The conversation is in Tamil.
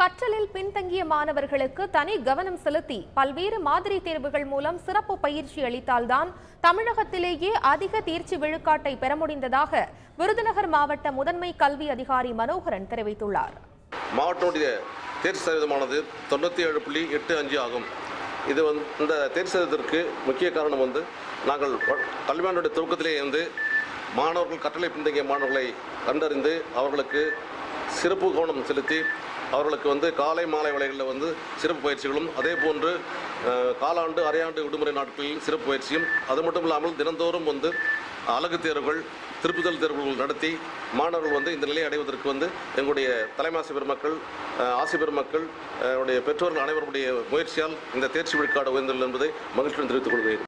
கற்றலில் பின்தங்கிய மாணவர்களுக்கு தனி கவனம் செலுத்தி பல்வேறு மாதிரி தேர்வுகள் மூலம் சிறப்பு பயிற்சி அளித்தால்தான் தமிழகத்திலேயே அதிக தேர்ச்சி விழுக்காட்டை பெற முடிந்ததாக விருதுநகர் மாவட்ட முதன்மை கல்வி அதிகாரி மனோகரன் தெரிவித்துள்ளார் மாவட்டத்துடைய தேர்ச்சி சதவீதமானது தொண்ணூற்றி ஏழு புள்ளி எட்டு அஞ்சு ஆகும் இது வந்து இந்த தேர்ச்சி சதவீதத்திற்கு முக்கிய காரணம் வந்து நாங்கள் வ- கல்வியாண்டுடைய துவக்கத்திலே இருந்து மாணவர்கள் கற்றலை பின்தங்கிய மாணவர்களை கண்டறிந்து அவர்களுக்கு சிறப்பு கவனம் செலுத்தி அவர்களுக்கு வந்து காலை மாலை வேளைகளில் வந்து சிறப்பு பயிற்சிகளும் அதே போன்று அஹ், காலாண்டு அரையாண்டு விடுமுறை நாட்களில் சிறப்பு பயிற்சியும் அது மட்டும் இல்லாமல் தினந்தோறும் வந்து அழகு தேர்வுகள் திருப்புதல் தேர்வுகள் நடத்தி மாணவர்கள் வந்து இந்த நிலையை அடைவதற்கு வந்து எங்களுடைய தலைமாசி பெருமக்கள் அஹ், ஆசி பெருமக்கள் அஹ், உடைய பெற்றோர்கள் அனைவருடைய முயற்சியால் இந்த தேர்ச்சி விழுக்காடு உயர்ந்துள்ளது என்பதை மகிழ்ச்சியுடன் தெரிவித்துக் கொள்கிறேன்